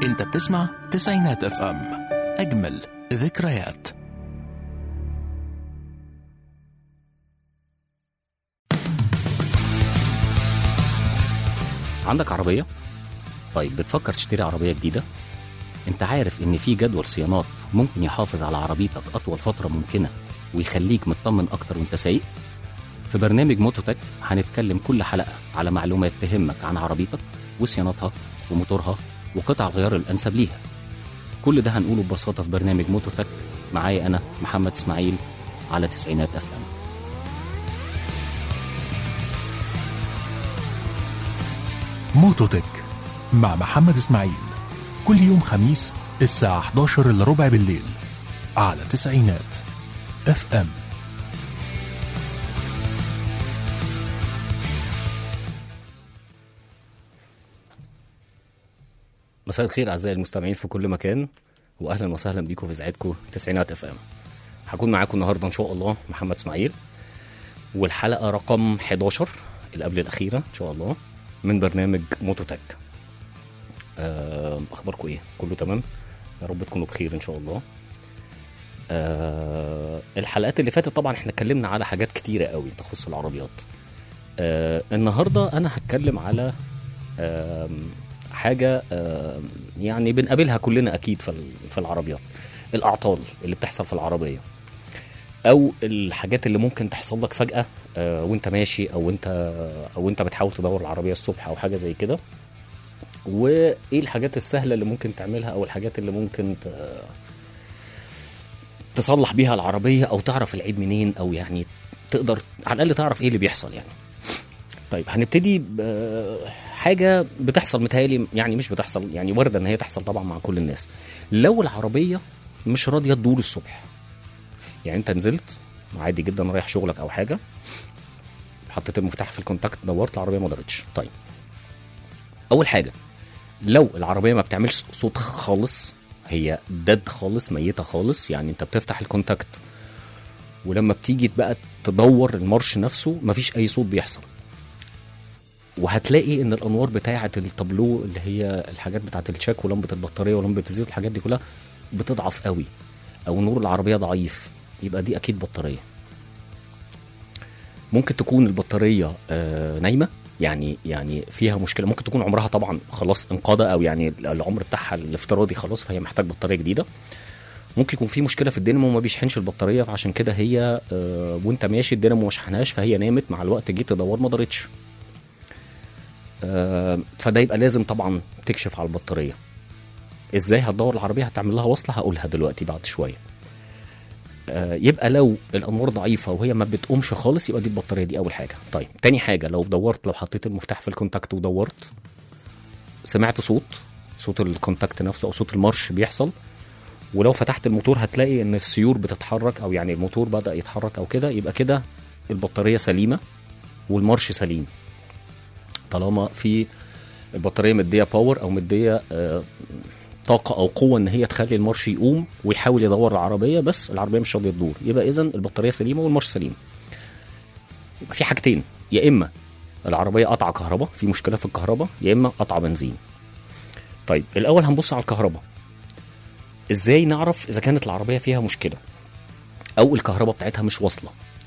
انت بتسمع تسعينات اف ام اجمل ذكريات عندك عربية؟ طيب بتفكر تشتري عربية جديدة؟ انت عارف ان في جدول صيانات ممكن يحافظ على عربيتك اطول فترة ممكنة ويخليك مطمن اكتر وانت سايق؟ في برنامج موتوتك هنتكلم كل حلقة على معلومات تهمك عن عربيتك وصيانتها وموتورها وقطع الغيار الانسب ليها كل ده هنقوله ببساطة في برنامج موتوتك معايا انا محمد اسماعيل على تسعينات افلام موتوتك مع محمد اسماعيل كل يوم خميس الساعة 11 الا ربع بالليل على تسعينات اف ام مساء الخير اعزائي المستمعين في كل مكان واهلا وسهلا بيكم في اذاعتكم تسعينات اف ام هكون معاكم النهارده ان شاء الله محمد اسماعيل والحلقه رقم 11 اللي قبل الاخيره ان شاء الله من برنامج موتوتك آه، اخباركم ايه كله تمام يا رب تكونوا بخير ان شاء الله آه، الحلقات اللي فاتت طبعا احنا اتكلمنا على حاجات كتيره قوي تخص العربيات آه، النهارده انا هتكلم على آم، حاجه آم، يعني بنقابلها كلنا اكيد في ال- في العربيات الاعطال اللي بتحصل في العربيه او الحاجات اللي ممكن تحصل لك فجاه آه، وانت ماشي او انت او انت بتحاول تدور العربيه الصبح او حاجه زي كده وايه الحاجات السهله اللي ممكن تعملها او الحاجات اللي ممكن ت- تصلح بيها العربيه او تعرف العيب منين او يعني تقدر على الاقل تعرف ايه اللي بيحصل يعني طيب هنبتدي بحاجه بتحصل متهيألي يعني مش بتحصل يعني وارده ان هي تحصل طبعا مع كل الناس لو العربيه مش راضيه تدور الصبح يعني انت نزلت عادي جدا رايح شغلك او حاجه حطيت المفتاح في الكونتاكت دورت العربيه ما دارتش طيب اول حاجه لو العربيه ما بتعملش صوت خالص هي دد خالص ميته خالص يعني انت بتفتح الكونتاكت ولما بتيجي بقى تدور المارش نفسه مفيش اي صوت بيحصل وهتلاقي ان الانوار بتاعه التابلو اللي هي الحاجات بتاعه الشاك ولمبه البطاريه ولمبه الزيت والحاجات دي كلها بتضعف قوي او نور العربيه ضعيف يبقى دي اكيد بطاريه ممكن تكون البطاريه آه نايمه يعني يعني فيها مشكله ممكن تكون عمرها طبعا خلاص انقضى او يعني العمر بتاعها الافتراضي خلاص فهي محتاج بطاريه جديده ممكن يكون في مشكله في الدينامو وما بيشحنش البطاريه فعشان كده هي آه وانت ماشي الدينامو ما شحنهاش فهي نامت مع الوقت جيت تدور ما دارتش آه فده يبقى لازم طبعا تكشف على البطاريه ازاي هتدور العربيه هتعمل لها وصله هقولها دلوقتي بعد شويه آه، يبقى لو الانوار ضعيفه وهي ما بتقومش خالص يبقى دي البطاريه دي اول حاجه طيب تاني حاجه لو دورت لو حطيت المفتاح في الكونتاكت ودورت سمعت صوت صوت الكونتاكت نفسه او صوت المارش بيحصل ولو فتحت الموتور هتلاقي ان السيور بتتحرك او يعني الموتور بدا يتحرك او كده يبقى كده البطاريه سليمه والمارش سليم طالما في البطاريه مديه باور او مديه آه، طاقه او قوه ان هي تخلي المارش يقوم ويحاول يدور العربيه بس العربيه مش راضيه تدور يبقى اذا البطاريه سليمه والمارش سليم يبقى في حاجتين يا اما العربيه قطع كهرباء في مشكله في الكهرباء يا اما قطع بنزين طيب الاول هنبص على الكهرباء ازاي نعرف اذا كانت العربيه فيها مشكله او الكهرباء بتاعتها مش واصله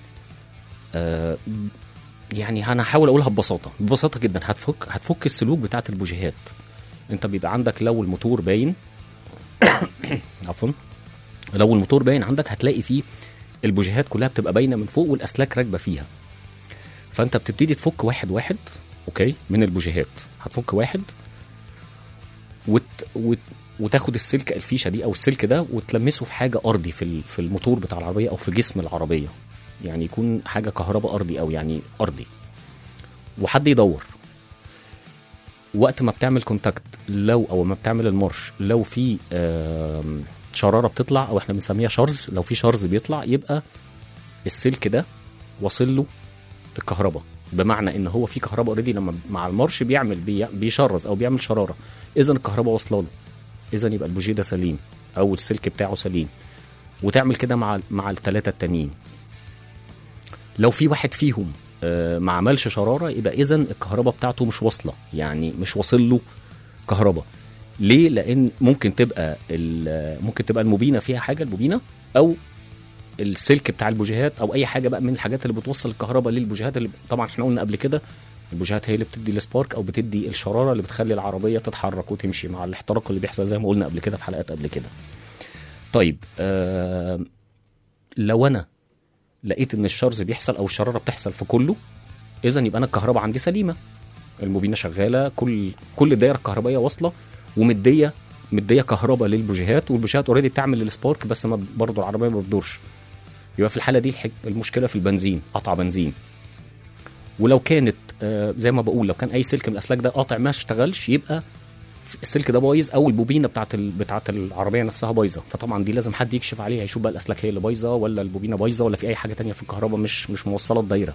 آه يعني انا هحاول اقولها ببساطه ببساطه جدا هتفك هتفك السلوك بتاعت البوجيهات انت بيبقى عندك لو الموتور باين عفوا لو الموتور باين عندك هتلاقي فيه البوجيهات كلها بتبقى باينه من فوق والاسلاك راكبه فيها فانت بتبتدي تفك واحد واحد اوكي من البوجيهات هتفك واحد وت... وت... وتاخد السلك الفيشه دي او السلك ده وتلمسه في حاجه ارضي في ال- في الموتور بتاع العربيه او في جسم العربيه يعني يكون حاجه كهرباء ارضي او يعني ارضي وحد يدور وقت ما بتعمل كونتاكت لو او ما بتعمل المارش لو في آم، شراره بتطلع او احنا بنسميها شرز لو في شرز بيطلع يبقى السلك ده واصل له الكهرباء بمعنى ان هو في كهرباء اوريدي لما مع المارش بيعمل بي- بيشرز او بيعمل شراره اذا الكهرباء واصله له اذا يبقى البوجيه ده سليم او السلك بتاعه سليم وتعمل كده مع مع الثلاثه التانيين لو في واحد فيهم آه، ما عملش شراره يبقى اذا الكهرباء بتاعته مش واصله يعني مش واصل له كهرباء ليه لان ممكن تبقى ال- ممكن تبقى المبينه فيها حاجه المبينه او السلك بتاع البوجيهات او اي حاجه بقى من الحاجات اللي بتوصل الكهرباء للبوجيهات اللي طبعا احنا قلنا قبل كده البوجيهات هي اللي بتدي السبارك او بتدي الشراره اللي بتخلي العربيه تتحرك وتمشي مع الاحتراق اللي بيحصل زي ما قلنا قبل كده في حلقات قبل كده طيب آه لو انا لقيت ان الشرز بيحصل او الشراره بتحصل في كله اذا يبقى انا الكهرباء عندي سليمه المبينه شغاله كل كل الدايره الكهربائيه واصله ومديه مديه كهرباء للبوجيهات والبوجيهات اوريدي بتعمل السبارك بس ما برضه العربيه ما بتدورش يبقى في الحاله دي الحك... المشكله في البنزين قطع بنزين ولو كانت آه زي ما بقول لو كان اي سلك من الاسلاك ده قاطع ما اشتغلش يبقى السلك ده بايظ او البوبينه بتاعت ال... بتاعت العربيه نفسها بايظه فطبعا دي لازم حد يكشف عليها يشوف بقى الاسلاك هي اللي بايظه ولا البوبينه بايظه ولا في اي حاجه تانية في الكهرباء مش مش موصله الدايره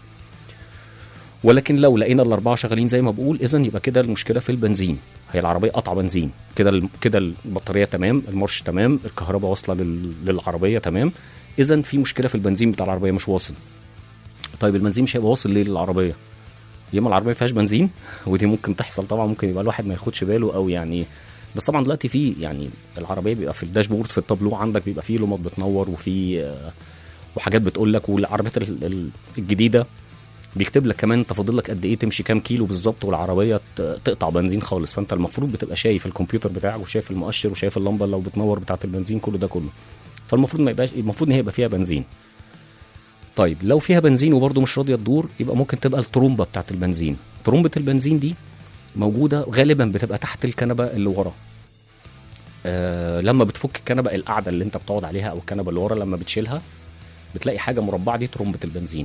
ولكن لو لقينا الاربعه شغالين زي ما بقول اذا يبقى كده المشكله في البنزين هي العربيه قطع بنزين كده ال- كده البطاريه تمام المارش تمام الكهرباء واصله لل... للعربيه تمام اذا في مشكله في البنزين بتاع العربيه مش واصل طيب البنزين مش هيبقى واصل ليه للعربيه يا اما العربيه ما فيهاش بنزين ودي ممكن تحصل طبعا ممكن يبقى الواحد ما ياخدش باله او يعني بس طبعا دلوقتي في يعني العربيه بيبقى في الداشبورد في التابلو عندك بيبقى فيه لمط بتنور وفي آه، وحاجات بتقول لك والعربيات ال- ال- الجديده بيكتب لك كمان انت فاضل لك قد ايه تمشي كام كيلو بالظبط والعربيه ت- تقطع بنزين خالص فانت المفروض بتبقى شايف الكمبيوتر بتاعك وشايف المؤشر وشايف اللمبه لو بتنور بتاعه البنزين كل ده كله فالمفروض ما يبقاش المفروض ان هي يبقى فيها بنزين طيب لو فيها بنزين وبرضه مش راضيه تدور يبقى ممكن تبقى الترومبه بتاعه البنزين ترومبه البنزين دي موجوده غالبا بتبقى تحت الكنبه اللي ورا آه لما بتفك الكنبه القاعده اللي انت بتقعد عليها او الكنبه اللي ورا لما بتشيلها بتلاقي حاجه مربعه دي ترومبه البنزين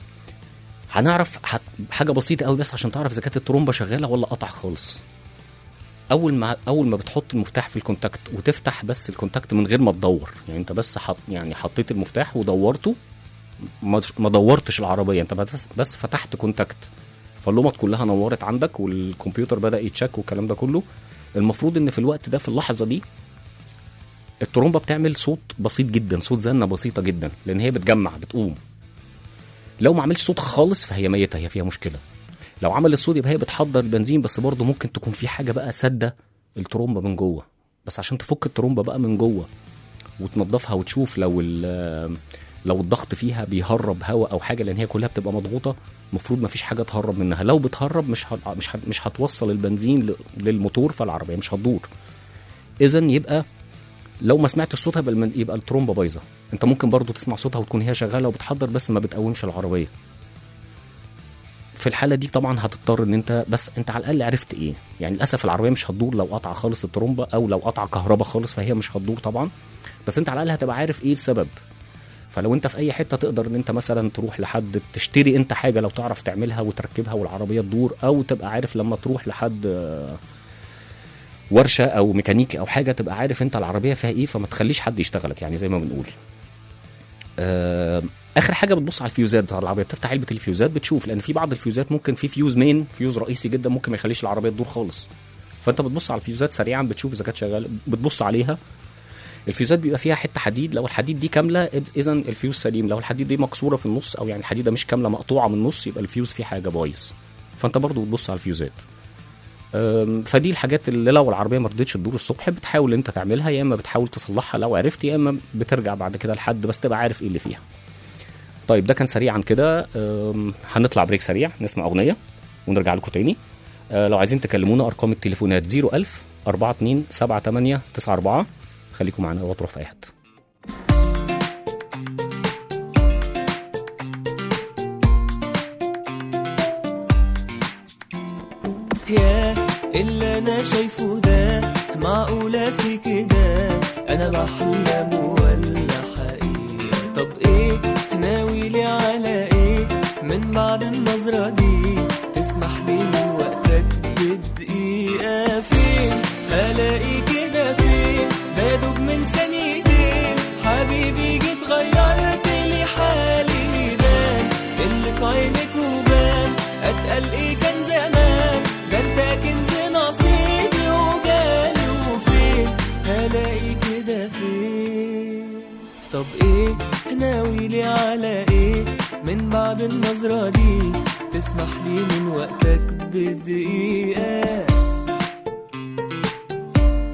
هنعرف حت... حاجه بسيطه قوي بس عشان تعرف اذا كانت الترومبه شغاله ولا قطع خالص اول ما اول ما بتحط المفتاح في الكونتاكت وتفتح بس الكونتاكت من غير ما تدور يعني انت بس حط يعني حطيت المفتاح ودورته ما ما دورتش العربيه انت بس بس فتحت كونتاكت فاللمط كلها نورت عندك والكمبيوتر بدا يتشك والكلام ده كله المفروض ان في الوقت ده في اللحظه دي الترومبه بتعمل صوت بسيط جدا صوت زنه بسيطه جدا لان هي بتجمع بتقوم لو ما عملش صوت خالص فهي ميته هي فيها مشكله لو عملت صوت يبقى هي بتحضر البنزين بس برضه ممكن تكون في حاجه بقى ساده الترومبه من جوه بس عشان تفك الترومبه بقى من جوه وتنضفها وتشوف لو ال- لو الضغط فيها بيهرب هواء او حاجه لان هي كلها بتبقى مضغوطه المفروض ما فيش حاجه تهرب منها لو بتهرب مش هت... مش هت... مش هتوصل البنزين ل... للموتور فالعربيه مش هتدور اذا يبقى لو ما سمعتش صوتها يبقى, المن... يبقى الترومبه بايظه انت ممكن برضو تسمع صوتها وتكون هي شغاله وبتحضر بس ما بتقومش العربيه في الحاله دي طبعا هتضطر ان انت بس انت على الاقل عرفت ايه يعني للاسف العربيه مش هتدور لو قطع خالص الترومبه او لو قطع كهرباء خالص فهي مش هتدور طبعا بس انت على الاقل هتبقى عارف ايه السبب فلو انت في اي حته تقدر ان انت مثلا تروح لحد تشتري انت حاجه لو تعرف تعملها وتركبها والعربيه تدور او تبقى عارف لما تروح لحد آه، ورشه او ميكانيكي او حاجه تبقى عارف انت العربيه فيها ايه فما تخليش حد يشتغلك يعني زي ما بنقول آه، اخر حاجه بتبص على الفيوزات بتاع العربيه بتفتح علبه الفيوزات بتشوف لان في بعض الفيوزات ممكن في فيوز مين فيوز رئيسي جدا ممكن ما يخليش العربيه تدور خالص فانت بتبص على الفيوزات سريعا بتشوف اذا كانت شغاله بتبص عليها الفيوزات بيبقى فيها حته حديد لو الحديد دي كامله اذا الفيوز سليم لو الحديد دي مكسوره في النص او يعني الحديده مش كامله مقطوعه من النص يبقى الفيوز فيه حاجه بايظ فانت برضو بتبص على الفيوزات أم، فدي الحاجات اللي لو العربيه ما رضتش تدور الصبح بتحاول انت تعملها يا اما بتحاول تصلحها لو عرفت يا اما بترجع بعد كده لحد بس تبقى عارف ايه اللي فيها طيب ده كان سريعا كده أم، هنطلع بريك سريع نسمع اغنيه ونرجع لكم تاني أه، لو عايزين تكلمونا ارقام التليفونات 01000 42 78 94 خليكم معانا وتروح في اي حته يا اللي انا شايفه ده معقولة في كده انا بحلم ولا حقيقة طب ايه ناوي لي على ايه من بعد النظرة دي تسمح لي من وقتك بدقيقة فين هلاقي كده فين بدوب من ثانيتين حبيبي جيت غيرت لي حالي بان اللي في عينك وبان اتقل ايه كان زمان ده انت كنز نصيبي وجالي وفين هلاقي كده فين طب ايه ناوي لي على ايه من بعد النظرة دي تسمح لي من وقتك بدقيقة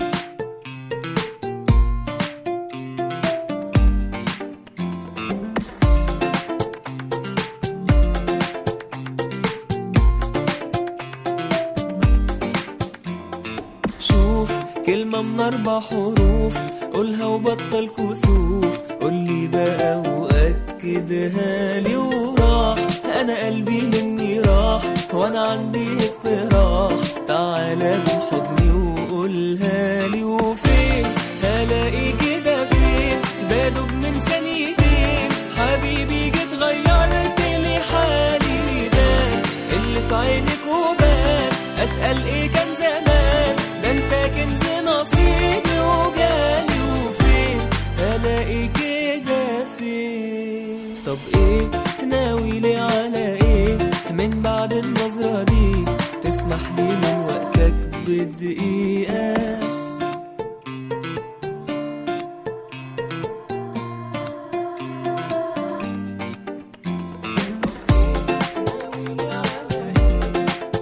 كلمة من أربع حروف قولها وبطل كسوف قولي بقى وأكدها لي وراح أنا قلبي مني راح وأنا عندي اقتراح تعالى من حضني وقولها لي وفين هلاقي كده فين بدوب من ثانيتين حبيبي جيت غيرت لي حالي ده اللي في عينك وبان اتقل ايه كان زمان ده انت كنز نصيبي وجالي وفين الاقي كده فين طب ايه ناوي لي على ايه من بعد النظرة دي تسمح لي من وقتك بدقيقة ناوي لي على ايه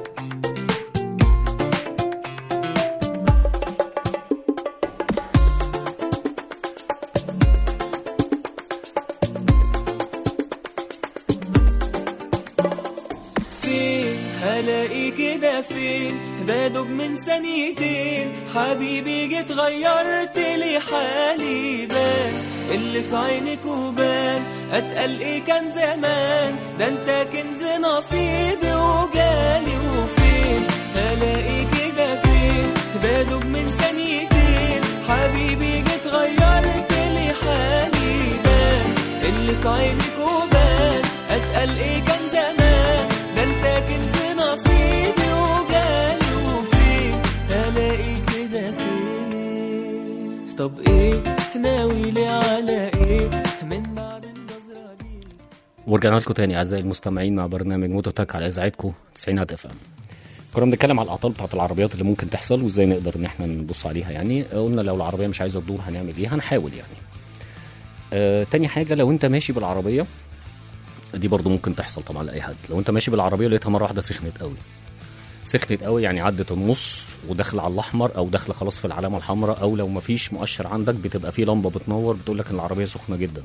فين هلاقي كده فين بدوب من ثانيتين حبيبي جيت غيرت لي حالي بان اللي في عينك وبان اتقل ايه كان زمان ده انت كنز نصيبي وجالي وفين هلاقي كده فين بدوب من ثانيتين حبيبي جيت غيرت لي حالي بان اللي في عينك وبان اتقل ايه كان زمان ده انت كنز نصيبي وجالي وفين الاقي كده فين طب ايه ناوي لي على ايه من بعد النظرة دي ورجعنا لكم تاني اعزائي المستمعين مع برنامج موتوتك على اذاعتكم 90 اف ام كنا بنتكلم على الاعطال بتاعت العربيات اللي ممكن تحصل وازاي نقدر ان احنا نبص عليها يعني قلنا لو العربيه مش عايزه تدور هنعمل ايه هنحاول يعني آه تاني حاجه لو انت ماشي بالعربيه دي برضو ممكن تحصل طبعا لاي حد لو انت ماشي بالعربيه لقيتها مره واحده سخنت قوي سخنت قوي يعني عدت النص وداخله على الاحمر او داخله خلاص في العلامه الحمراء او لو مفيش مؤشر عندك بتبقى في لمبه بتنور بتقول لك ان العربيه سخنه جدا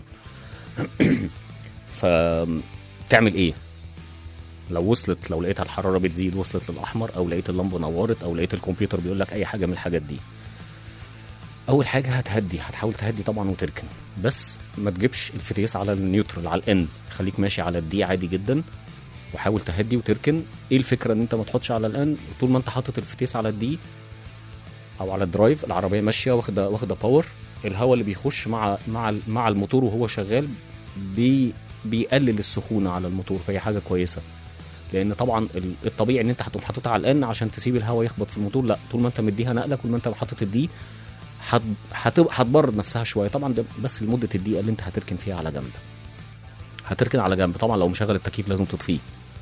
فتعمل ايه لو وصلت لو لقيتها الحراره بتزيد وصلت للاحمر او لقيت اللمبه نورت او لقيت الكمبيوتر بيقول لك اي حاجه من الحاجات دي اول حاجه هتهدي هتحاول تهدي طبعا وتركن بس ما تجيبش الفتيس على النيوترال على الان خليك ماشي على الدي عادي جدا وحاول تهدي وتركن ايه الفكره ان انت ما تحطش على الان طول ما انت حاطط الفتيس على الدي او على الدرايف العربيه ماشيه واخده واخده باور الهواء اللي بيخش مع مع مع الموتور وهو شغال بي بيقلل السخونه على الموتور فهي حاجه كويسه لان طبعا ال- الطبيعي ان انت هتقوم حاططها على الان عشان تسيب الهواء يخبط في الموتور لا طول ما انت مديها نقله كل ما انت حاطط الدي هت- هت- هتبرد نفسها شويه طبعا ده بس لمده الدقيقه اللي انت هتركن فيها على جنب هتركن على جنب طبعا لو مشغل التكييف لازم تطفيه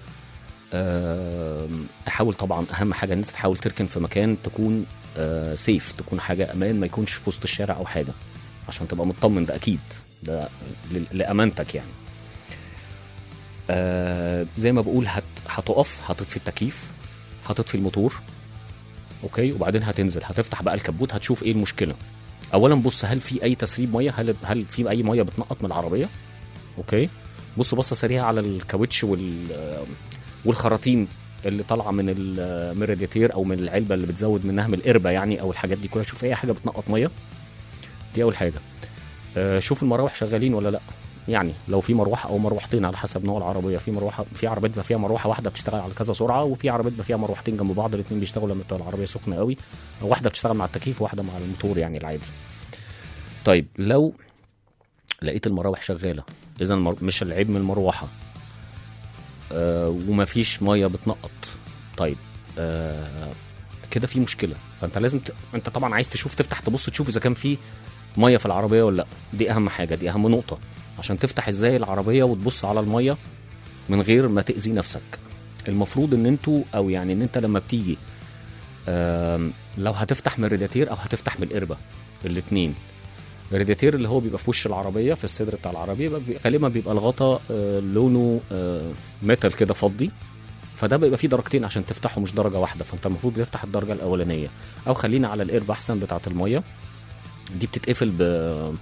آم، تحاول طبعا اهم حاجه ان انت تحاول تركن في مكان تكون آه، سيف تكون حاجه امان ما يكونش في وسط الشارع او حاجه عشان تبقى مطمن ده اكيد ده ل- لامانتك يعني آه زي ما بقول هت... هتقف هتطفي التكييف هتطفي الموتور اوكي وبعدين هتنزل هتفتح بقى الكبوت هتشوف ايه المشكله اولا بص هل في اي تسريب ميه هل هل في اي ميه بتنقط من العربيه اوكي بص بصه سريعه على الكاوتش وال آه، والخراطيم اللي طالعه من ال- من الرادياتير او من العلبه اللي بتزود منها من القربه يعني او الحاجات دي كلها شوف اي حاجه بتنقط ميه دي اول حاجه آه، شوف المراوح شغالين ولا لا يعني لو في مروحه او مروحتين على حسب نوع العربيه في مروحه في عربيات بيبقى فيها مروحه واحده بتشتغل على كذا سرعه وفي عربيات بيبقى فيها مروحتين جنب بعض الاثنين بيشتغلوا لما تبقى العربيه سخنه قوي واحده بتشتغل مع التكييف وواحده مع الموتور يعني العادي طيب لو لقيت المراوح شغاله اذا المر... مش العيب من المروحه آه ومفيش ميه بتنقط طيب آه كده في مشكله فانت لازم ت... انت طبعا عايز تشوف تفتح تبص تشوف اذا كان في ميه في العربيه ولا لا دي اهم حاجه دي اهم نقطه عشان تفتح ازاي العربيه وتبص على الميه من غير ما تاذي نفسك المفروض ان انتوا او يعني ان انت لما بتيجي آم، لو هتفتح من الرادياتير او هتفتح من القربه الاثنين الرادياتير اللي هو بيبقى في وش العربيه في الصدر بتاع العربيه بيبقى- غالبا بيبقى الغطا آه، لونه آه، ميتال كده فضي فده بيبقى فيه درجتين عشان تفتحه مش درجه واحده فانت المفروض تفتح الدرجه الاولانيه او خلينا على القربه احسن بتاعه الميه دي بتتقفل ب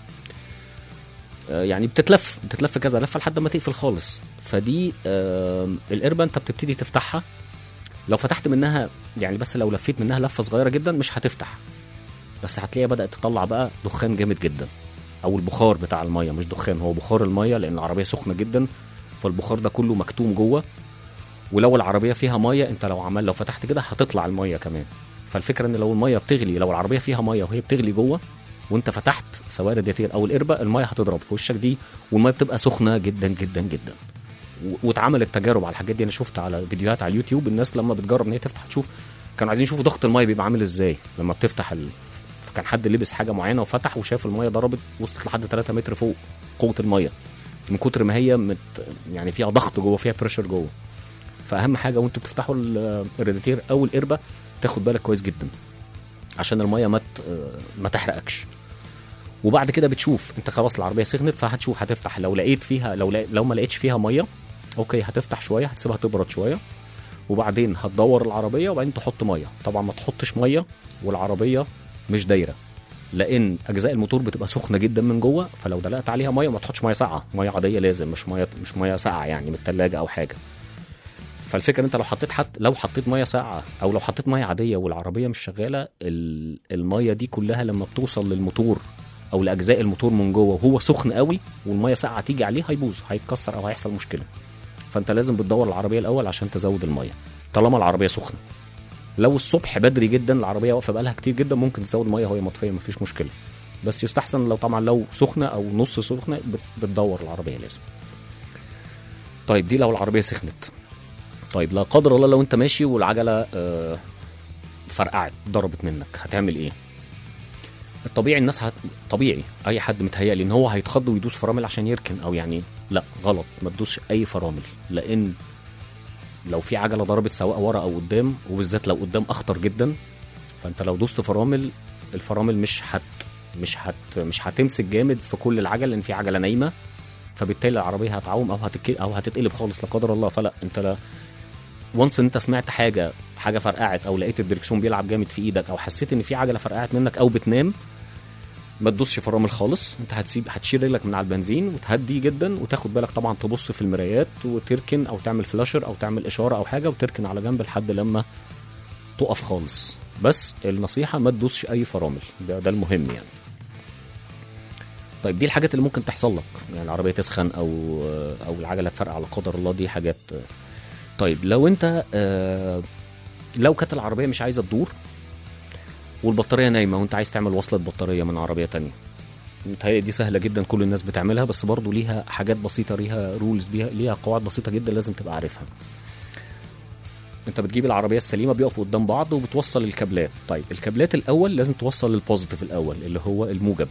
آه، يعني بتتلف بتتلف كذا لفه لحد ما تقفل خالص فدي آه، القربه انت بتبتدي تفتحها لو فتحت منها يعني بس لو لفيت منها لفه صغيره جدا مش هتفتح بس هتلاقيها بدات تطلع بقى دخان جامد جدا او البخار بتاع الميه مش دخان هو بخار الميه لان العربيه سخنه جدا فالبخار ده كله مكتوم جوه ولو العربيه فيها ميه انت لو عمل لو فتحت كده هتطلع الميه كمان فالفكره ان لو الميه بتغلي لو العربيه فيها ميه وهي بتغلي جوه وانت فتحت سواء الرادياتير او القربه الميه هتضرب في وشك دي والميه بتبقى سخنه جدا جدا جدا و- واتعملت تجارب على الحاجات دي انا شفت على فيديوهات على اليوتيوب الناس لما بتجرب ان هي تفتح تشوف كانوا عايزين يشوفوا ضغط الميه بيبقى عامل ازاي لما بتفتح ال... فكان حد لبس حاجه معينه وفتح وشاف الميه ضربت وصلت لحد 3 متر فوق قوه الميه من كتر ما هي مت... يعني فيها ضغط جوه فيها بريشر جوه فاهم حاجه وانتوا بتفتحوا ال- الرادياتير او القربه تاخد بالك كويس جدا عشان الميه ما ت- ما تحرقكش وبعد كده بتشوف انت خلاص العربيه سخنت فهتشوف هتفتح لو لقيت فيها لو لقيت لو ما لقيتش فيها ميه اوكي هتفتح شويه هتسيبها تبرد شويه وبعدين هتدور العربيه وبعدين تحط ميه طبعا ما تحطش ميه والعربيه مش دايره لان اجزاء الموتور بتبقى سخنه جدا من جوه فلو دلقت عليها ميه ما تحطش ميه ساقعه ميه عاديه لازم مش ميه مش ميه ساقعه يعني من الثلاجه او حاجه فالفكره ان انت لو حطيت حت لو حطيت ميه ساقعه او لو حطيت ميه عاديه والعربيه مش شغاله ال- الميه دي كلها لما بتوصل للموتور او لاجزاء الموتور من جوه وهو سخن قوي والميه ساقعه تيجي عليه هيبوظ هيتكسر او هيحصل مشكله فانت لازم بتدور العربيه الاول عشان تزود الميه طالما العربيه سخنه لو الصبح بدري جدا العربيه واقفه بقالها كتير جدا ممكن تزود ميه وهي مطفيه مفيش مشكله بس يستحسن لو طبعا لو سخنه او نص سخنه بت- بتدور العربيه لازم طيب دي لو العربيه سخنت طيب لا قدر الله لو انت ماشي والعجله آه، فرقعت ضربت منك هتعمل ايه الطبيعي الناس هت... طبيعي اي حد متهيألي ان هو هيتخض ويدوس فرامل عشان يركن او يعني لا غلط ما تدوسش اي فرامل لان لو في عجله ضربت سواء ورا او قدام وبالذات لو قدام اخطر جدا فانت لو دوست فرامل الفرامل مش هت مش هت مش هتمسك جامد في كل العجل لان في عجله نايمه فبالتالي العربيه هتعوم او هتك... او هتتقلب خالص لا قدر الله فلا انت لا وانس انت سمعت حاجه حاجه فرقعت او لقيت الدركسيون بيلعب جامد في ايدك او حسيت ان في عجله فرقعت منك او بتنام ما تدوسش فرامل خالص انت هتسيب هتشيل رجلك من على البنزين وتهدي جدا وتاخد بالك طبعا تبص في المرايات وتركن او تعمل فلاشر او تعمل اشاره او حاجه وتركن على جنب لحد لما تقف خالص بس النصيحه ما تدوسش اي فرامل ده, ده المهم يعني طيب دي الحاجات اللي ممكن تحصل لك يعني العربيه تسخن او او العجله تفرقع لا قدر الله دي حاجات طيب لو انت آه، لو كانت العربيه مش عايزه تدور والبطاريه نايمه وانت عايز تعمل وصله بطاريه من عربيه تانية متهيألي دي سهله جدا كل الناس بتعملها بس برضو ليها حاجات بسيطه ليها رولز ليها ليها قواعد بسيطه جدا لازم تبقى عارفها انت بتجيب العربيه السليمه بيقفوا قدام بعض وبتوصل الكابلات طيب الكابلات الاول لازم توصل للبوزيتيف الاول اللي هو الموجب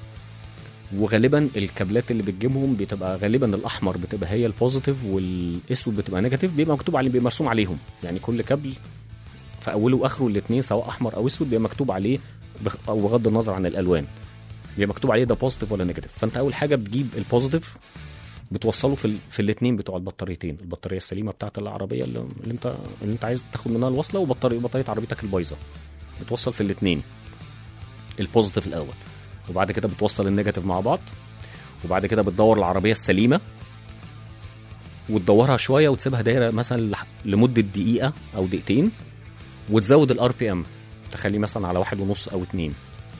وغالبا الكابلات اللي بتجيبهم بتبقى غالبا الاحمر بتبقى هي البوزيتيف والاسود بتبقى نيجاتيف بيبقى مكتوب عليه بيبقى مرسوم عليهم يعني كل كابل في اوله واخره الاثنين سواء احمر او اسود بيبقى مكتوب عليه بخ- او بغض النظر عن الالوان بيبقى مكتوب عليه ده بوزيتيف ولا نيجاتيف فانت اول حاجه بتجيب البوزيتيف بتوصله في ال... في الاثنين بتوع البطاريتين البطاريه السليمه بتاعت العربيه اللي, اللي انت اللي انت عايز تاخد منها الوصله وبطاريه بطاريه عربيتك البايظه بتوصل في الاثنين البوزيتيف الاول وبعد كده بتوصل النيجاتيف مع بعض وبعد كده بتدور العربيه السليمه وتدورها شويه وتسيبها دايره مثلا لح- لمده دقيقه او دقيقتين وتزود الار بي ام تخليه مثلا على واحد ونص او اتنين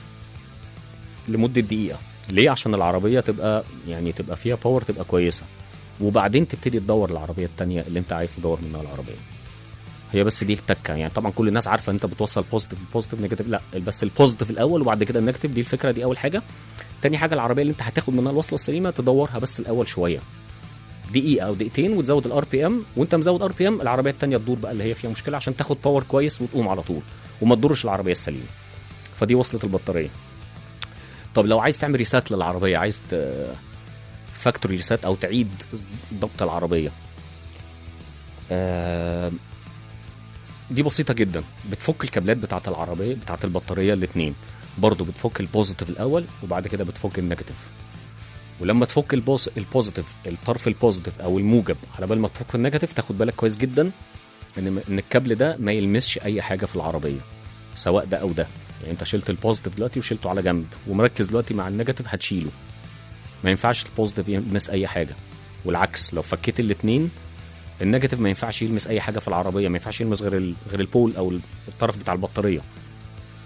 لمده دقيقه ليه عشان العربيه تبقى يعني تبقى فيها باور تبقى كويسه وبعدين تبتدي تدور العربيه التانية اللي انت عايز تدور منها العربيه هي بس دي التكه يعني طبعا كل الناس عارفه انت بتوصل بوزيتيف بوزيتيف نيجاتيف لا بس البوزيتيف الاول وبعد كده النيجاتيف دي الفكره دي اول حاجه تاني حاجه العربيه اللي انت هتاخد منها الوصله السليمه تدورها بس الاول شويه دقيقه او دقيقتين وتزود الار بي ام وانت مزود ار بي ام العربيه التانية تدور بقى اللي هي فيها مشكله عشان تاخد باور كويس وتقوم على طول وما تضرش العربيه السليمه فدي وصله البطاريه طب لو عايز تعمل ريسات للعربيه عايز فاكتوري ريسات او تعيد ضبط العربيه آه، دي بسيطه جدا بتفك الكابلات بتاعه العربيه بتاعه البطاريه الاثنين برضو بتفك البوزيتيف الاول وبعد كده بتفك النيجاتيف ولما تفك البوز البوزيتيف الطرف البوزيتيف او الموجب على بال ما تفك النيجاتيف تاخد بالك كويس جدا ان ان الكابل ده ما يلمسش اي حاجه في العربيه سواء ده او ده يعني انت شلت البوزيتيف دلوقتي وشلته على جنب ومركز دلوقتي مع النيجاتيف هتشيله ما ينفعش البوزيتيف يلمس اي حاجه والعكس لو فكيت الاثنين النيجاتيف ما ينفعش يلمس اي حاجه في العربيه ما ينفعش يلمس غير ال... غير البول او الطرف بتاع البطاريه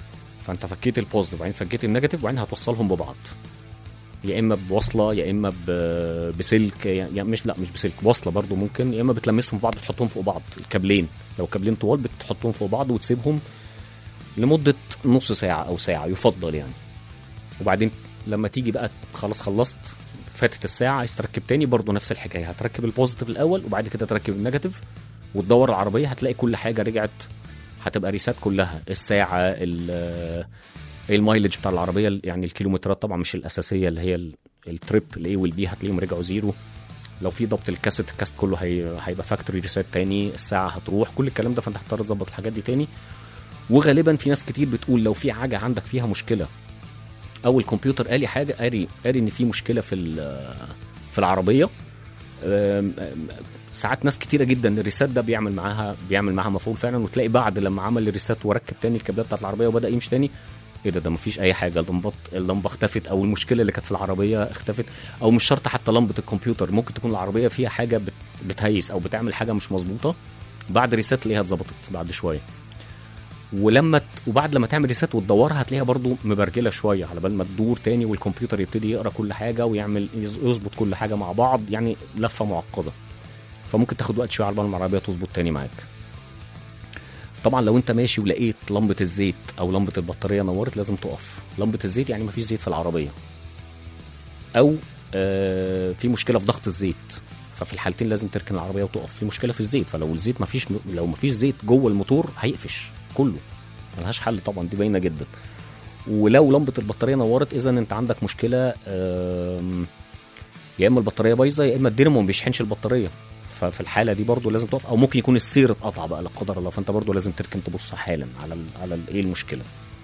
فانت فكيت البوزيتيف وبعدين فكيت النيجاتيف وبعدين هتوصلهم ببعض يا اما بوصله يا اما ب- بسلك يا يا مش لا مش بسلك بوصله برضو ممكن يا اما بتلمسهم في بعض تحطهم فوق بعض الكابلين لو كابلين طوال بتحطهم فوق بعض وتسيبهم لمده نص ساعه او ساعه يفضل يعني وبعدين لما تيجي بقى خلاص خلصت فاتت الساعه عايز تركب تاني برضو نفس الحكايه هتركب البوزيتيف الاول وبعد كده تركب النيجاتيف وتدور العربيه هتلاقي كل حاجه رجعت هتبقى ريسات كلها الساعه ال- المايلج بتاع العربيه يعني الكيلومترات طبعا مش الاساسيه اللي هي ال- التريب الاي والبي هتلاقيهم رجعوا زيرو لو في ضبط الكاسيت الكاسيت كله هي... هيبقى فاكتوري ريسيت تاني الساعه هتروح كل الكلام ده فانت هتضطر تظبط الحاجات دي تاني وغالبا في ناس كتير بتقول لو في حاجه عندك فيها مشكله او الكمبيوتر قال لي حاجه قاري قاري ان في مشكله في ال- في العربيه أم- أم- ساعات ناس كتيره جدا الريسات ده بيعمل معاها بيعمل معاها مفعول فعلا وتلاقي بعد لما عمل الريسات وركب تاني الكابلات بتاعت العربيه وبدا يمشي تاني ايه ده ده مفيش اي حاجه اللمبات اللمبه اختفت او المشكله اللي كانت في العربيه اختفت او مش شرط حتى لمبه الكمبيوتر ممكن تكون العربيه فيها حاجه بت- بتهيس او بتعمل حاجه مش مظبوطه بعد ريسات تلاقيها اتظبطت بعد شويه ولما ت... وبعد لما تعمل ريسات وتدورها هتلاقيها برضو مبرجله شويه على بال ما تدور تاني والكمبيوتر يبتدي يقرا كل حاجه ويعمل يز- يظبط كل حاجه مع بعض يعني لفه معقده فممكن تاخد وقت شويه على بال ما العربيه تظبط تاني معاك طبعا لو انت ماشي ولقيت لمبه الزيت او لمبه البطاريه نورت لازم تقف لمبه الزيت يعني مفيش زيت في العربيه او آه في مشكله في ضغط الزيت ففي الحالتين لازم تركن العربيه وتقف في مشكله في الزيت فلو الزيت مفيش لو مفيش زيت جوه الموتور هيقفش كله ملهاش حل طبعا دي باينه جدا ولو لمبه البطاريه نورت اذا انت عندك مشكله آم، يا اما البطاريه بايظه يا اما الدينامو ما بيشحنش البطاريه ففي الحاله دي برضو لازم تقف او ممكن يكون السير اتقطع بقى لا قدر الله فانت برضو لازم تركن تبص حالا على ال على ال ايه المشكله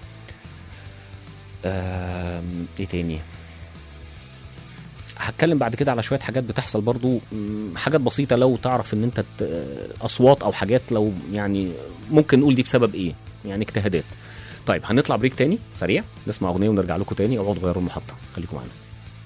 آم، ايه تاني هتكلم بعد كده على شويه حاجات بتحصل برضو مم، حاجات بسيطه لو تعرف ان انت ت- اصوات او حاجات لو يعني ممكن نقول دي بسبب ايه يعني اجتهادات طيب هنطلع بريك تاني سريع نسمع اغنيه ونرجع لكم تاني اقعدوا غيروا المحطه خليكم معانا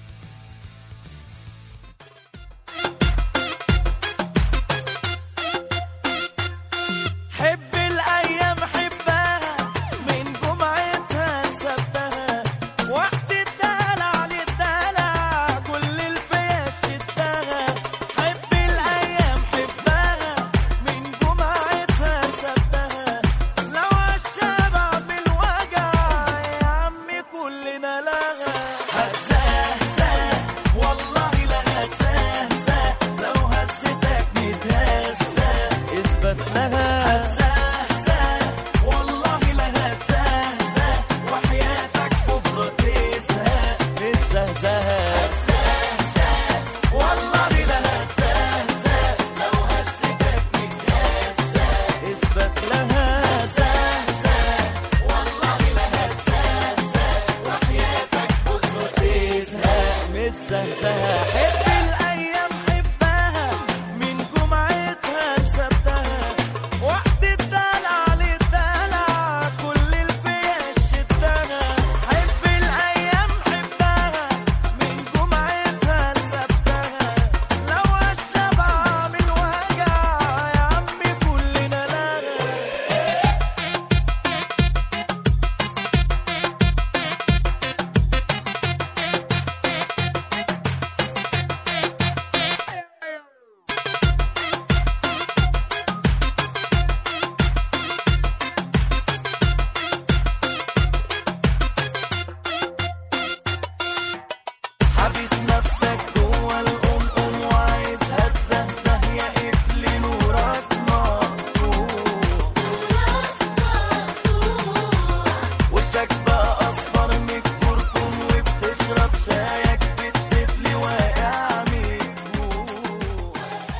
حب الايام حبها من جمعتها سبتها وقت الدلع للدلع كل الفيا شدها حب الايام حبها من جمعتها سبتها لو عالشبع بالوجع يا عمي كلنا لها هتزهزه والله لا هتزهزه لو هزتك متهزه اثبت لها هتزهزه والله لا هتزهزه وحياتك بكره تزهق الزهزهه هتزهزه والله لا هتزهزه لو هزتك متهزه اثبت لها هتزهزه والله لا هتزهزه وحياتك بكره تزهق متزهزهه حب الايام حبها من جمعتها لسبتها وقت الدلع للدلع كل الفيا شدها حب الايام حبها من جمعتها لسبتها لو عالشبع من الوجع يا عمي كلنا لها حابس نفسك جوه القمقم وعايزها تزهزه يا قفل نورك مقطوع وشك بقى اصفر من الكركم وبتشرب شايك بالطفل واقع من الجوع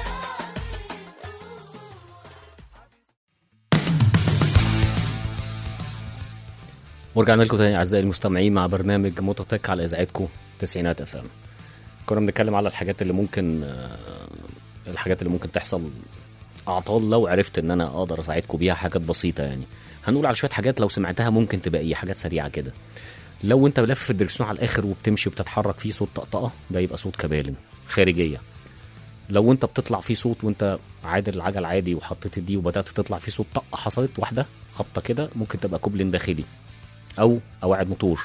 ورجعنا لكم تاني اعزائي المستمعين مع برنامج موتوتك على اذاعتكم تسعينات اف ام كنا بنتكلم على الحاجات اللي ممكن آه، الحاجات اللي ممكن تحصل اعطال لو عرفت ان انا اقدر اساعدكم بيها حاجات بسيطه يعني هنقول على شويه حاجات لو سمعتها ممكن تبقى ايه حاجات سريعه كده لو انت لافف في الدركسيون على الاخر وبتمشي وبتتحرك فيه صوت طقطقه ده يبقى صوت كبالن خارجيه لو انت بتطلع فيه صوت وانت عادل العجل عادي وحطيت دي وبدات تطلع فيه صوت طقه حصلت واحده خبطه كده ممكن تبقى كوبلين داخلي او قواعد موتور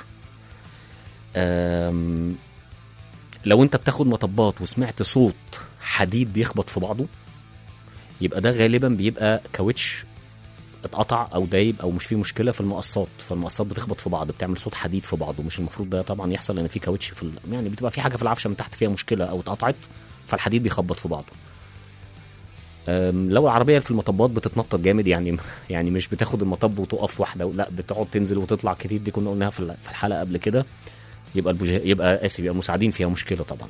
أم، لو انت بتاخد مطبات وسمعت صوت حديد بيخبط في بعضه يبقى ده غالبا بيبقى كاوتش اتقطع او دايب او مش فيه مشكله في المقصات فالمقصات بتخبط في بعض بتعمل صوت حديد في بعضه مش المفروض ده طبعا يحصل لان في كاوتش في ال... يعني بتبقى في حاجه في العفشه من تحت فيها مشكله او اتقطعت فالحديد بيخبط في بعضه أم، لو العربيه في المطبات بتتنطط جامد يعني يعني مش بتاخد المطب وتقف واحده لا بتقعد تنزل وتطلع كتير دي كنا قلناها في ال- في الحلقه قبل كده يبقى البوجه... يبقى اسف يبقى المساعدين فيها مشكله طبعا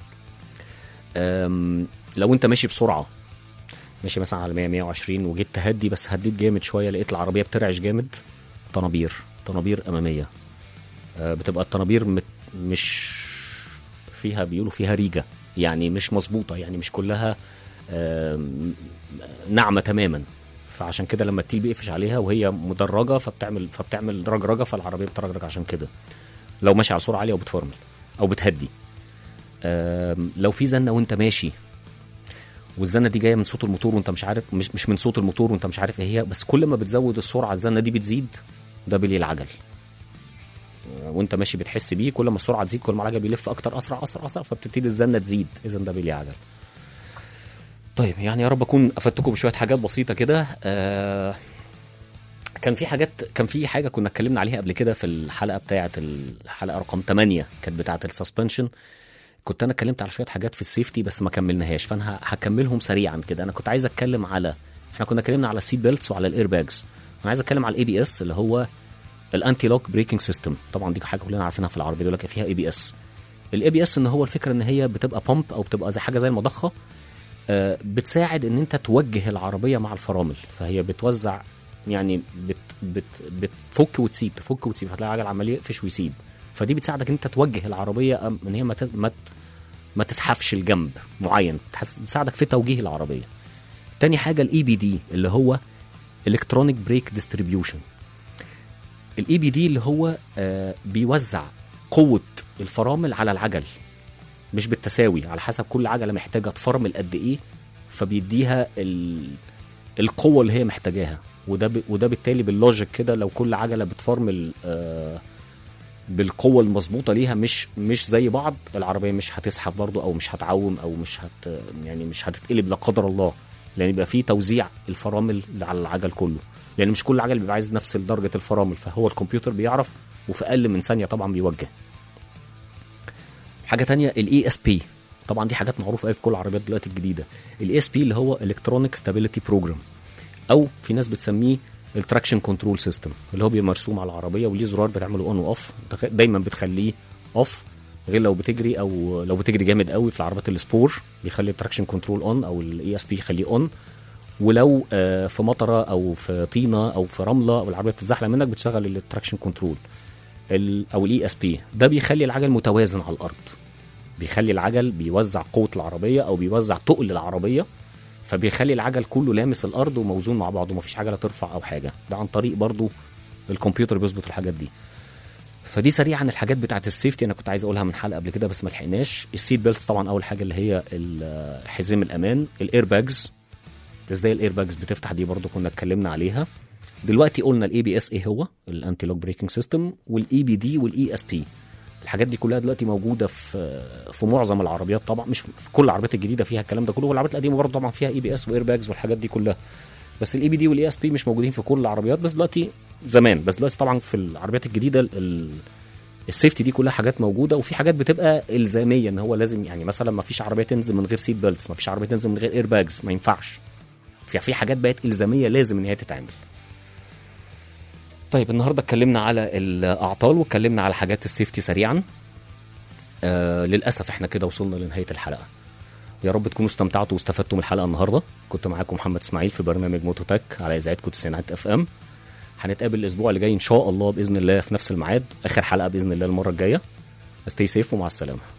أم، لو انت ماشي بسرعه ماشي مثلا على 100 120 وجيت تهدي بس هديت جامد شويه لقيت العربيه بترعش جامد طنابير طنابير اماميه أه، بتبقى الطنابير مت... مش فيها بيقولوا فيها ريجه يعني مش مظبوطه يعني مش كلها آم، ناعمه تماما فعشان كده لما التيل بيقفش عليها وهي مدرجه فبتعمل فبتعمل رجرجه فالعربيه بترجرج عشان كده لو ماشي على سرعه عاليه وبتفرمل او بتهدي آم، لو في زنه وانت ماشي والزنه دي جايه من صوت الموتور وانت مش عارف مش مش من صوت الموتور وانت مش عارف ايه هي بس كل ما بتزود السرعه الزنه دي بتزيد ده بلي العجل وانت ماشي بتحس بيه كل ما السرعه تزيد كل ما العجل بيلف اكتر اسرع اسرع اسرع فبتبتدي الزنه تزيد اذا ده بلي عجل طيب يعني يا رب اكون افدتكم بشويه حاجات بسيطه كده آه كان في حاجات كان في حاجه كنا اتكلمنا عليها قبل كده في الحلقه بتاعه الحلقه رقم 8 كانت بتاعه السسبنشن كنت انا اتكلمت على شويه حاجات في السيفتي بس ما كملناهاش فانا ه- هكملهم سريعا كده انا كنت عايز اتكلم على احنا كنا اتكلمنا على السيت بيلتس وعلى الاير باجز انا عايز اتكلم على الاي بي اس اللي هو الانتي لوك بريكنج سيستم طبعا دي حاجه كلنا عارفينها في العربيه يقول لك فيها اي بي اس الاي بي اس ان هو الفكره ان هي بتبقى بامب او بتبقى زي حاجه زي المضخه آه، بتساعد ان انت توجه العربيه مع الفرامل فهي بتوزع يعني بت بت بتفك وتسيب تفك وتسيب فتلاقي العجل عمال يقفش ويسيب فدي بتساعدك ان انت توجه العربيه أم- ان هي ما تز- ما ت- ما تسحفش الجنب معين تحس- بتساعدك في توجيه العربيه تاني حاجه الاي بي دي اللي هو الكترونيك بريك ديستريبيوشن الاي بي دي اللي هو آه بيوزع قوه الفرامل على العجل مش بالتساوي على حسب كل عجله محتاجه تفرمل قد ايه فبيديها ال... القوه اللي هي محتاجاها وده ب... وده بالتالي باللوجيك كده لو كل عجله بتفرمل آه بالقوه المظبوطه ليها مش مش زي بعض العربيه مش هتزحف برضو او مش هتعوم او مش هت يعني مش هتتقلب لا قدر الله لان يبقى في توزيع الفرامل على العجل كله لان مش كل عجل بيبقى عايز نفس درجه الفرامل فهو الكمبيوتر بيعرف وفي اقل من ثانيه طبعا بيوجه حاجه تانية الاي اس بي طبعا دي حاجات معروفه قوي في كل العربيات دلوقتي الجديده الاي اس بي اللي هو الكترونيك ستابيليتي بروجرام او في ناس بتسميه التراكشن كنترول سيستم اللي هو بيبقى مرسوم على العربيه وليه زرار بتعمله اون واوف دايما بتخليه اوف غير لو بتجري او لو بتجري جامد قوي في العربيات السبور بيخلي التراكشن كنترول اون او الاي اس بي يخليه اون ولو آه، في مطره او في طينه او في رمله او العربيه بتتزحلق منك بتشغل التراكشن كنترول ال- او الاي اس بي ده بيخلي العجل متوازن على الارض بيخلي العجل بيوزع قوه العربيه او بيوزع تقل العربيه فبيخلي العجل كله لامس الارض وموزون مع بعضه ومفيش عجله ترفع او حاجه ده عن طريق برضو الكمبيوتر بيظبط الحاجات دي فدي سريعا الحاجات بتاعت السيفتي انا كنت عايز اقولها من حلقه قبل كده بس ما لحقناش السيت بيلتس طبعا اول حاجه اللي هي ال- حزام الامان الاير باجز ازاي الاير باجز بتفتح دي برضو كنا اتكلمنا عليها دلوقتي قلنا الاي بي اس ايه هو الانتي لوك بريكنج سيستم والاي بي دي والاي اس بي الحاجات دي كلها دلوقتي موجوده في في معظم العربيات طبعا مش في كل العربيات الجديده فيها الكلام ده كله والعربيات القديمه برضه طبعا فيها اي بي اس واير باجز والحاجات دي كلها بس الاي بي دي والاي اس بي مش موجودين في كل العربيات بس دلوقتي زمان بس دلوقتي طبعا في العربيات الجديده ال- ال- السيفتي دي كلها حاجات موجوده وفي حاجات بتبقى الزاميه ان هو لازم يعني مثلا ما فيش عربيه تنزل من غير سيت بيلتس ما فيش عربيه تنزل من غير اير باجز ما ينفعش في في حاجات بقت الزاميه لازم ان هي تتعمل طيب النهارده اتكلمنا على الاعطال واتكلمنا على حاجات السيفتي سريعا آه للاسف احنا كده وصلنا لنهايه الحلقه يا رب تكونوا استمتعتوا واستفدتوا من الحلقه النهارده كنت معاكم محمد اسماعيل في برنامج موتوتك على اذاعتكم تسعينات اف ام هنتقابل الاسبوع اللي جاي ان شاء الله باذن الله في نفس الميعاد اخر حلقه باذن الله المره الجايه استي سيف ومع السلامه